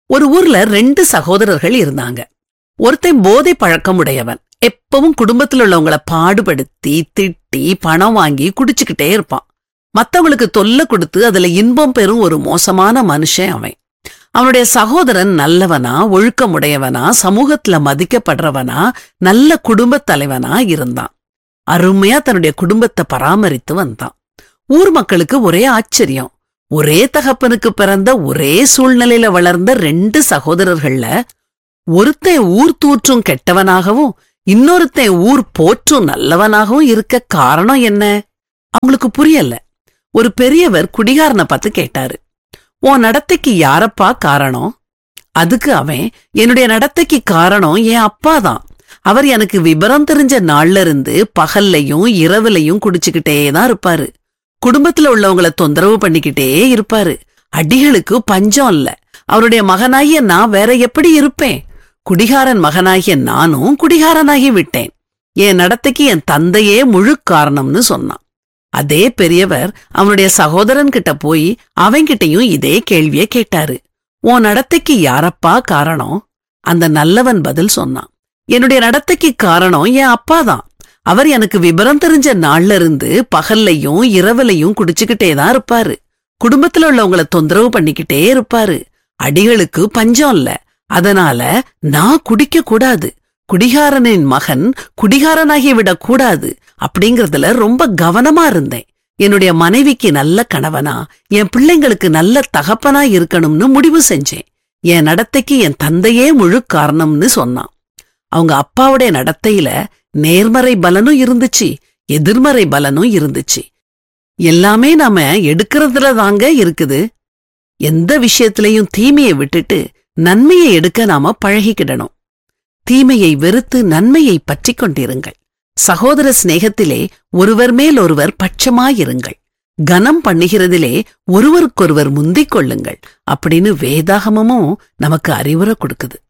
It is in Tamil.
ஒரு ஊர்ல ரெண்டு சகோதரர்கள் இருந்தாங்க ஒருத்தன் போதை பழக்கம் உடையவன் எப்பவும் குடும்பத்துல உள்ளவங்கள பாடுபடுத்தி திட்டி பணம் வாங்கி குடிச்சுக்கிட்டே இருப்பான் மத்தவங்களுக்கு தொல்லை கொடுத்து அதுல இன்பம் பெறும் ஒரு மோசமான மனுஷன் அவன் அவனுடைய சகோதரன் நல்லவனா ஒழுக்கமுடையவனா சமூகத்துல மதிக்கப்படுறவனா நல்ல குடும்பத் தலைவனா இருந்தான் அருமையா தன்னுடைய குடும்பத்தை பராமரித்து வந்தான் ஊர் மக்களுக்கு ஒரே ஆச்சரியம் ஒரே தகப்பனுக்கு பிறந்த ஒரே சூழ்நிலையில வளர்ந்த ரெண்டு சகோதரர்கள்ல ஒருத்தன் ஊர் தூற்றும் கெட்டவனாகவும் இன்னொருத்தன் ஊர் போற்றும் நல்லவனாகவும் இருக்க காரணம் என்ன அவங்களுக்கு புரியல ஒரு பெரியவர் குடிகாரனை பார்த்து கேட்டாரு உன் நடத்தைக்கு யாரப்பா காரணம் அதுக்கு அவன் என்னுடைய நடத்தைக்கு காரணம் என் அப்பா தான் அவர் எனக்கு விபரம் தெரிஞ்ச நாள்ல இருந்து பகல்லையும் இரவுலையும் குடிச்சுக்கிட்டே தான் இருப்பாரு குடும்பத்துல உள்ளவங்கள தொந்தரவு பண்ணிக்கிட்டே இருப்பாரு அடிகளுக்கு பஞ்சம் இல்ல அவருடைய மகனாகிய நான் வேற எப்படி இருப்பேன் குடிகாரன் மகனாகிய நானும் குடிகாரனாகி விட்டேன் என் நடத்தைக்கு என் தந்தையே முழு காரணம்னு சொன்னான் அதே பெரியவர் அவனுடைய சகோதரன் கிட்ட போய் அவன்கிட்டயும் இதே கேள்விய கேட்டாரு உன் நடத்தைக்கு யாரப்பா காரணம் அந்த நல்லவன் பதில் சொன்னான் என்னுடைய நடத்தைக்கு காரணம் என் அப்பா தான் அவர் எனக்கு விபரம் தெரிஞ்ச நாள்ல இருந்து பகல்லையும் இரவுலையும் குடிச்சுக்கிட்டே தான் இருப்பாரு குடும்பத்துல உள்ளவங்கள தொந்தரவு பண்ணிக்கிட்டே இருப்பாரு அடிகளுக்கு பஞ்சம் இல்ல அதனால நான் குடிக்க கூடாது குடிகாரனின் மகன் குடிகாரனாகி விடக் கூடாது அப்படிங்கறதுல ரொம்ப கவனமா இருந்தேன் என்னுடைய மனைவிக்கு நல்ல கணவனா என் பிள்ளைங்களுக்கு நல்ல தகப்பனா இருக்கணும்னு முடிவு செஞ்சேன் என் நடத்தைக்கு என் தந்தையே முழு காரணம்னு சொன்னான் அவங்க அப்பாவுடைய நடத்தையில நேர்மறை பலனும் இருந்துச்சு எதிர்மறை பலனும் இருந்துச்சு எல்லாமே நாம எடுக்கிறதுல தாங்க இருக்குது எந்த விஷயத்திலையும் தீமையை விட்டுட்டு நன்மையை எடுக்க நாம பழகிக்கிடணும் தீமையை வெறுத்து நன்மையை பற்றிக் கொண்டிருங்கள் சகோதர சிநேகத்திலே ஒருவர் மேல் ஒருவர் பட்சமாயிருங்கள் கனம் பண்ணுகிறதிலே ஒருவருக்கொருவர் முந்திக் கொள்ளுங்கள் அப்படின்னு வேதாகமமும் நமக்கு அறிவுரை கொடுக்குது